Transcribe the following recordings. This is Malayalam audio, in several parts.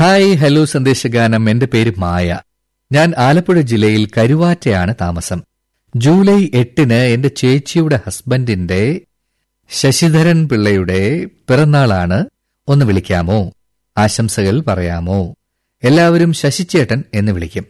ഹായ് ഹലോ സന്ദേശഗാനം എന്റെ പേര് മായ ഞാൻ ആലപ്പുഴ ജില്ലയിൽ കരുവാറ്റയാണ് താമസം ജൂലൈ എട്ടിന് എന്റെ ചേച്ചിയുടെ ഹസ്ബൻഡിന്റെ ശശിധരൻ പിള്ളയുടെ പിറന്നാളാണ് ഒന്ന് വിളിക്കാമോ ആശംസകൾ പറയാമോ എല്ലാവരും ശശിച്ചേട്ടൻ എന്ന് വിളിക്കും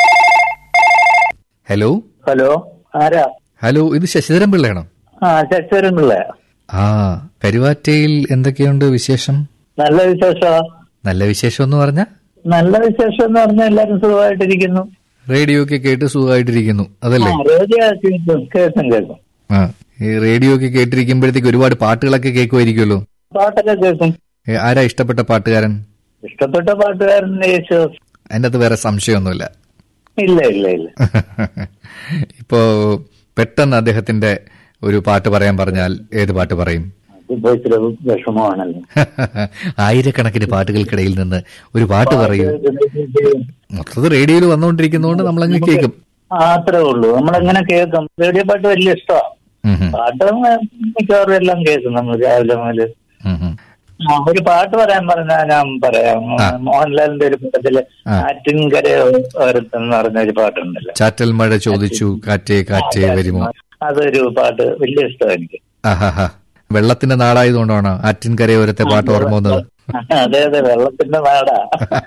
ഹലോ ഹലോ ആരാ ഹലോ ഇത് ശശിധരൻ പിള്ളയാണോ ആ ശശിധരൻ പിള്ള ആ കരുവാറ്റയിൽ എന്തൊക്കെയുണ്ട് വിശേഷം നല്ല വിശേഷമാ നല്ല വിശേഷം എന്ന് പറഞ്ഞ നല്ല വിശേഷം എന്ന് പറഞ്ഞാൽ എല്ലാരും സുഖമായിട്ടിരിക്കുന്നു റേഡിയോ ഒക്കെ കേട്ട് സുഖമായിട്ടിരിക്കുന്നു ആ, അതല്ലേ റേഡിയോ കേൾക്കും കേൾക്കും കേൾക്കും ആ ഈ റേഡിയോ ഒക്കെ കേട്ടിരിക്കുമ്പോഴത്തേക്ക് ഒരുപാട് പാട്ടുകളൊക്കെ കേൾക്കുമായിരിക്കുമല്ലോ പാട്ടൊക്കെ കേൾക്കും ഏ, ആരാ ഇഷ്ടപ്പെട്ട പാട്ടുകാരൻ ഇഷ്ടപ്പെട്ട പാട്ടുകാരൻ യേശുദാസ് അതിൻ്റെ അകത്ത് വേറെ സംശയമൊന്നുമില്ല ഇല്ല ഇല്ല ഇല്ല ഇപ്പോ പെട്ടെന്ന് അദ്ദേഹത്തിന്റെ ഒരു പാട്ട് പറയാൻ പറഞ്ഞാൽ ഏത് പാട്ട് പറയും അതിപ്പോ ഇച്ചിരി വിഷമമാണല്ലോ ആയിരക്കണക്കിന് പാട്ടുകൾക്കിടയിൽ നിന്ന് ഒരു പാട്ട് പറയൂ മൊത്തത്തിൽ റേഡിയോയിൽ വന്നുകൊണ്ടിരിക്കുന്നതുകൊണ്ട് നമ്മളങ്ങ് കേൾക്കും ആ, അത്രേ ഉള്ളൂ നമ്മളെങ്ങനെ കേൾക്കും റേഡിയോ പാട്ട് വലിയ ഇഷ്ടമാണ് ഉം ഉം. പാട്ട് മിക്കവാറും എല്ലാം കേൾക്കും നമ്മൾ രാവിലെ മുതൽ ഉം ഉം. ആ, ഒരു പാട്ട് പറയാൻ പറഞ്ഞാൽ ഞാൻ പറയാം ആ. മോഹൻലാലിന്റെ ഒരു പടത്തില് ആ. ആറ്റിൻകര ഓരത്തെന്ന് പറഞ്ഞ ഒരു പാട്ടുണ്ടല്ലോ ചാറ്റൽ മഴ ചോദിച്ചു കാറ്റേ കാറ്റേ വരുമോ അതൊരു പാട്ട് വലിയ ഇഷ്ടമാണ് എനിക്ക് ആഹാ വെള്ളത്തിന്റെ നാടായതുകൊണ്ടാണോ ആറ്റിൻകരയോരത്തെ പാട്ട് ഓർമ്മ വന്നത് അതെ അതെ വെള്ളത്തിന്റെ നാടാ